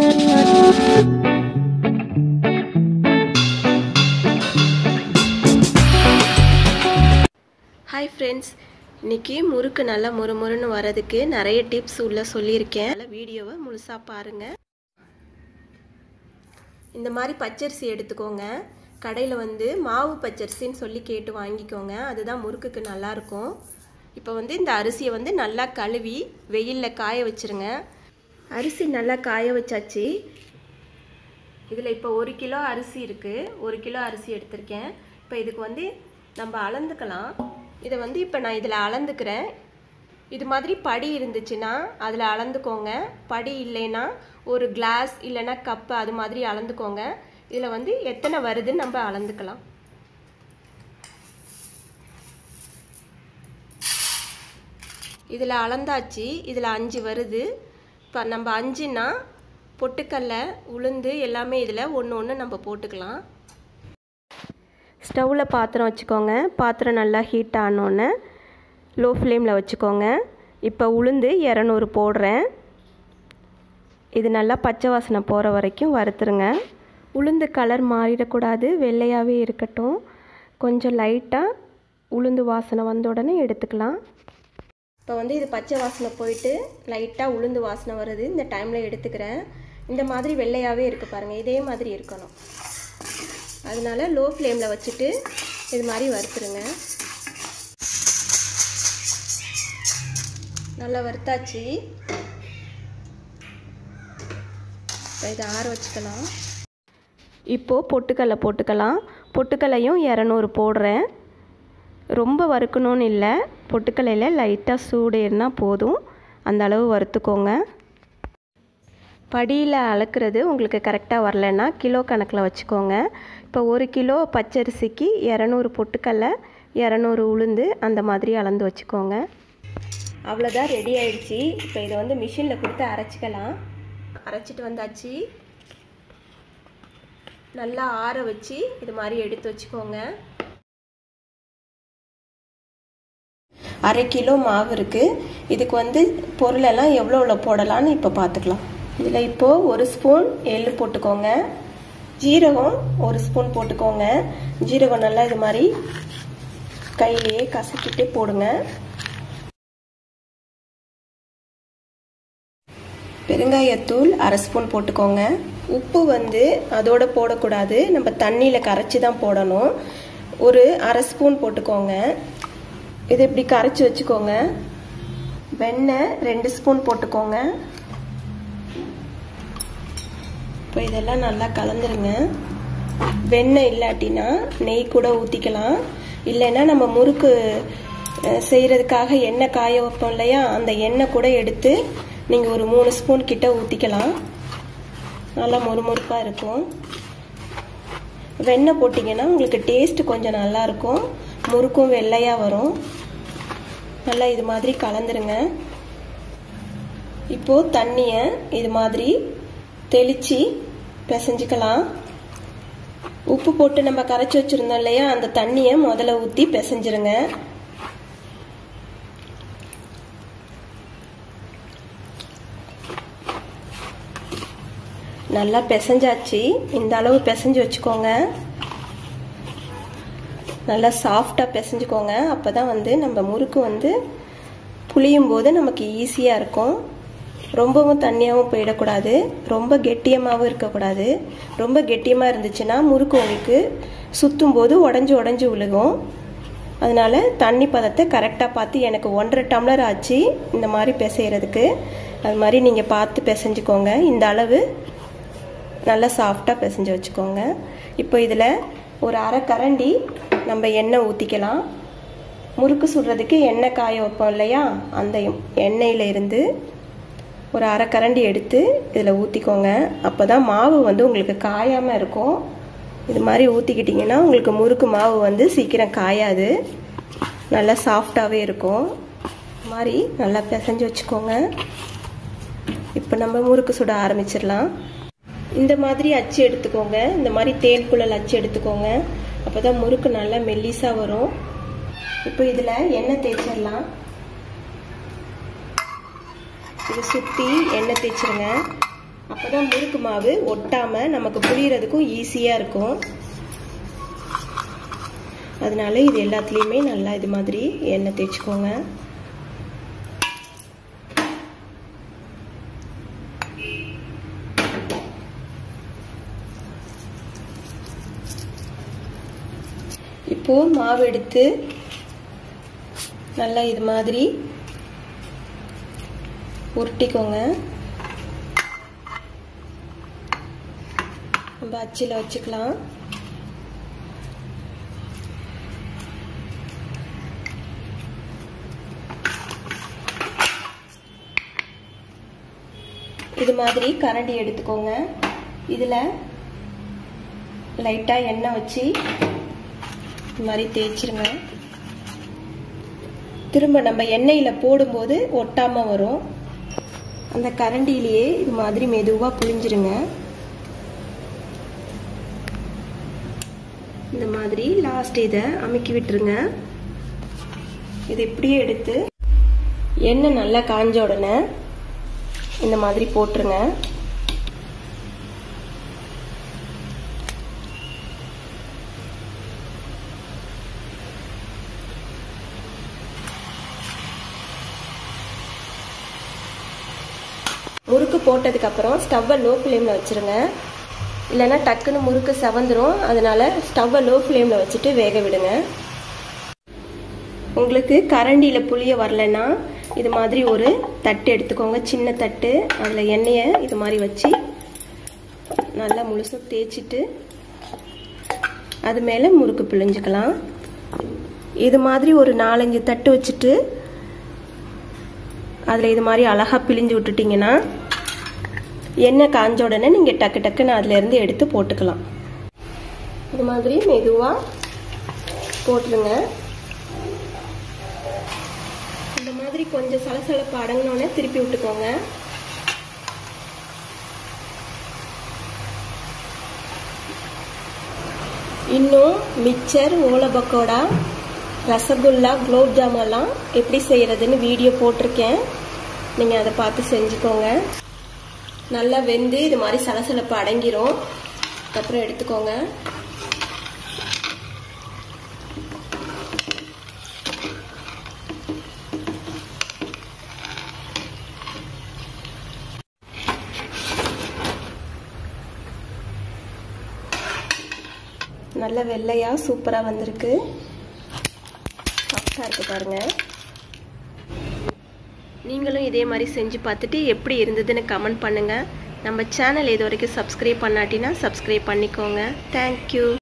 hi friends இன்னைக்கு முறுக்கு நல்லா முறுமுறுன்னு வரதுக்கு நிறைய டிப்ஸ் உள்ள சொல்லியிருக்கேன் அதனால வீடியோவை முழுசாக பாருங்கள் இந்த மாதிரி பச்சரிசி எடுத்துக்கோங்க கடையில் வந்து மாவு பச்சரிசின்னு சொல்லி கேட்டு வாங்கிக்கோங்க அதுதான் முறுக்குக்கு நல்லாயிருக்கும் இப்போ வந்து இந்த அரிசியை வந்து நல்லா கழுவி வெயிலில் காய வச்சுருங்க அரிசி நல்லா காய வச்சாச்சு இதில் இப்போ ஒரு கிலோ அரிசி இருக்குது ஒரு கிலோ அரிசி எடுத்திருக்கேன் இப்போ இதுக்கு வந்து நம்ம அளந்துக்கலாம் இதை வந்து இப்போ நான் இதில் அளந்துக்கிறேன் இது மாதிரி படி இருந்துச்சுன்னா அதில் அளந்துக்கோங்க படி இல்லைன்னா ஒரு கிளாஸ் இல்லைன்னா கப்பு அது மாதிரி அளந்துக்கோங்க இதில் வந்து எத்தனை வருதுன்னு நம்ம அளந்துக்கலாம் இதில் அளந்தாச்சு இதில் அஞ்சு வருது இப்போ நம்ம அஞ்சுன்னா பொட்டுக்கல்ல உளுந்து எல்லாமே இதில் ஒன்று ஒன்று நம்ம போட்டுக்கலாம் ஸ்டவ்வில் பாத்திரம் வச்சுக்கோங்க பாத்திரம் நல்லா ஹீட் ஆனோன்னே லோ ஃப்ளேமில் வச்சுக்கோங்க இப்போ உளுந்து இரநூறு போடுறேன் இது நல்லா பச்சை வாசனை போகிற வரைக்கும் வறுத்துருங்க உளுந்து கலர் மாறிடக்கூடாது வெள்ளையாகவே இருக்கட்டும் கொஞ்சம் லைட்டாக உளுந்து வாசனை வந்த உடனே எடுத்துக்கலாம் இப்போ வந்து இது பச்சை வாசனை போயிட்டு லைட்டாக உளுந்து வாசனை வருது இந்த டைமில் எடுத்துக்கிறேன் இந்த மாதிரி வெள்ளையாகவே இருக்குது பாருங்கள் இதே மாதிரி இருக்கணும் அதனால லோ ஃப்ளேமில் வச்சுட்டு இது மாதிரி வறுத்துருங்க நல்லா வறுத்தாச்சு இதை ஆற வச்சுக்கலாம் இப்போது பொட்டுக்கல்லை போட்டுக்கலாம் பொட்டுக்கல்லையும் இரநூறு போடுறேன் ரொம்ப வறுக்கணும்னு இல்லை பொட்டுக்கல்லையில் லைட்டாக சூடு ஏறினா போதும் அந்த அளவு வறுத்துக்கோங்க படியில் அளக்குறது உங்களுக்கு கரெக்டாக வரலன்னா கிலோ கணக்கில் வச்சுக்கோங்க இப்போ ஒரு கிலோ பச்சரிசிக்கு இரநூறு பொட்டுக்கல்ல இரநூறு உளுந்து அந்த மாதிரி அளந்து வச்சுக்கோங்க அவ்வளோதான் ரெடி ஆயிடுச்சு இப்போ இதை வந்து மிஷினில் கொடுத்து அரைச்சிக்கலாம் அரைச்சிட்டு வந்தாச்சு நல்லா ஆற வச்சு இது மாதிரி எடுத்து வச்சுக்கோங்க அரை கிலோ மாவு இருக்குது இதுக்கு வந்து பொருளெல்லாம் எவ்வளோ எவ்வளோ போடலான்னு இப்போ பார்த்துக்கலாம் இதில் இப்போது ஒரு ஸ்பூன் எள்ளு போட்டுக்கோங்க ஜீரகம் ஒரு ஸ்பூன் போட்டுக்கோங்க ஜீரகம் நல்லா இது மாதிரி கையிலேயே கசக்கிட்டு போடுங்க பெருங்காயத்தூள் அரை ஸ்பூன் போட்டுக்கோங்க உப்பு வந்து அதோட போடக்கூடாது நம்ம தண்ணியில் கரைச்சி தான் போடணும் ஒரு அரை ஸ்பூன் போட்டுக்கோங்க இது இப்படி கரைச்சி வச்சுக்கோங்க வெண்ணெய் ரெண்டு ஸ்பூன் போட்டுக்கோங்க இப்போ இதெல்லாம் நல்லா கலந்துருங்க வெண்ணெய் இல்லாட்டினா நெய் கூட ஊற்றிக்கலாம் இல்லைன்னா நம்ம முறுக்கு செய்கிறதுக்காக எண்ணெய் காய வைப்போம் இல்லையா அந்த எண்ணெய் கூட எடுத்து நீங்கள் ஒரு மூணு ஸ்பூன் கிட்ட ஊற்றிக்கலாம் நல்லா மொறுமொறுப்பாக இருக்கும் வெண்ணெய் போட்டிங்கன்னா உங்களுக்கு டேஸ்ட் கொஞ்சம் நல்லாயிருக்கும் முறுக்கும் வெள்ளையாக வரும் நல்லா இது மாதிரி கலந்துருங்க இப்போது தண்ணியை இது மாதிரி தெளித்து பிசைஞ்சுக்கலாம் உப்பு போட்டு நம்ம கரைச்சி வச்சுருந்தோம் இல்லையா அந்த தண்ணியை முதல்ல ஊற்றி பிசைஞ்சிருங்க நல்லா பிசைஞ்சாச்சு இந்த அளவு பிசைஞ்சு வச்சுக்கோங்க நல்லா சாஃப்டாக பிசைஞ்சுக்கோங்க அப்போ தான் வந்து நம்ம முறுக்கு வந்து புளியும் போது நமக்கு ஈஸியாக இருக்கும் ரொம்பவும் தண்ணியாகவும் போயிடக்கூடாது ரொம்ப கெட்டியமாகவும் இருக்கக்கூடாது ரொம்ப கெட்டியமாக இருந்துச்சுன்னா முறுக்கு உங்களுக்கு சுற்றும் போது உடஞ்சி உடஞ்சி விழுகும் அதனால் தண்ணி பதத்தை கரெக்டாக பார்த்து எனக்கு ஒன்றரை டம்ளர் ஆச்சு இந்த மாதிரி பிசைகிறதுக்கு அது மாதிரி நீங்கள் பார்த்து பிசைஞ்சுக்கோங்க இந்த அளவு நல்லா சாஃப்டாக பிசைஞ்சு வச்சுக்கோங்க இப்போ இதில் ஒரு அரை கரண்டி நம்ம எண்ணெய் ஊற்றிக்கலாம் முறுக்கு சுடுறதுக்கு எண்ணெய் காய வைப்போம் இல்லையா அந்த எண்ணெயில் இருந்து ஒரு அரை கரண்டி எடுத்து இதில் ஊற்றிக்கோங்க அப்போ தான் மாவு வந்து உங்களுக்கு காயாமல் இருக்கும் இது மாதிரி ஊற்றிக்கிட்டிங்கன்னா உங்களுக்கு முறுக்கு மாவு வந்து சீக்கிரம் காயாது நல்லா சாஃப்டாகவே இருக்கும் இது மாதிரி நல்லா பிசைஞ்சு வச்சுக்கோங்க இப்போ நம்ம முறுக்கு சுட ஆரம்பிச்சிடலாம் இந்த மாதிரி அச்சு எடுத்துக்கோங்க இந்த மாதிரி தேன் குழல் அச்சு எடுத்துக்கோங்க அப்போ தான் முறுக்கு நல்லா மெல்லிஸாக வரும் இப்போ இதில் எண்ணெய் தேய்ச்சிடலாம் இதை சுற்றி எண்ணெய் தேய்ச்சிருங்க அப்பதான் முறுக்கு மாவு ஒட்டாம நமக்கு புளியறதுக்கும் ஈஸியா இருக்கும் அதனால இது எல்லாத்துலேயுமே நல்லா இது மாதிரி எண்ணெய் தேய்ச்சிக்கோங்க இப்போ மாவு எடுத்து நல்லா இது மாதிரி உருட்டிக்கோங்க நம்ம அச்சில் வச்சுக்கலாம் இது மாதிரி கரண்டி எடுத்துக்கோங்க இதில் லைட்டாக எண்ணெய் வச்சு இது மாதிரி தேய்ச்சிருங்க திரும்ப நம்ம எண்ணெயில் போடும்போது ஒட்டாமல் வரும் அந்த கரண்டிலேயே இது மாதிரி மெதுவாக புழிஞ்சிருங்க இந்த மாதிரி லாஸ்ட் இதை அமுக்கி விட்டுருங்க இது இப்படியே எடுத்து எண்ணெய் நல்லா காஞ்ச உடனே இந்த மாதிரி போட்டுருங்க முறுக்கு போட்டதுக்கு அப்புறம் ஸ்டவ்வை லோ ஃப்ளேமில் வச்சிருங்க இல்லைன்னா டக்குன்னு முறுக்கு செவந்துரும் அதனால ஸ்டவ்வை லோ ஃப்ளேமில் வச்சுட்டு வேக விடுங்க உங்களுக்கு கரண்டியில் புளிய வரலன்னா இது மாதிரி ஒரு தட்டு எடுத்துக்கோங்க சின்ன தட்டு அதில் எண்ணெயை இது மாதிரி வச்சு நல்லா முழுசாக தேய்ச்சிட்டு அது மேலே முறுக்கு பிழிஞ்சுக்கலாம் இது மாதிரி ஒரு நாலஞ்சு தட்டு வச்சுட்டு அதில் இது மாதிரி அழகாக பிழிஞ்சு விட்டுட்டிங்கன்னா எண்ணெய் காஞ்ச உடனே நீங்கள் டக்கு டக்குன்னு அதுலேருந்து எடுத்து போட்டுக்கலாம் இது மாதிரி மெதுவாக போட்டுருங்க இந்த மாதிரி கொஞ்சம் சலசலப்பு அடங்கினோடனே திருப்பி விட்டுக்கோங்க இன்னும் மிக்சர் ஓலை பக்கோடா ரசகுல்லா குலோப் ஜாமெல்லாம் எப்படி செய்கிறதுன்னு வீடியோ போட்டிருக்கேன் நீங்கள் அதை பார்த்து செஞ்சுக்கோங்க நல்லா வெந்து இது மாதிரி சலசலப்பு அடங்கிரும் அப்புறம் எடுத்துக்கோங்க நல்ல வெள்ளையா சூப்பரா வந்திருக்கு சாஃப்டா இருக்கு பாருங்க நீங்களும் இதே மாதிரி செஞ்சு பார்த்துட்டு எப்படி இருந்ததுன்னு கமெண்ட் பண்ணுங்க நம்ம சேனல் இது வரைக்கும் சப்ஸ்கிரைப் பண்ணாட்டினா சப்ஸ்கிரைப் பண்ணிக்கோங்க தேங்க்யூ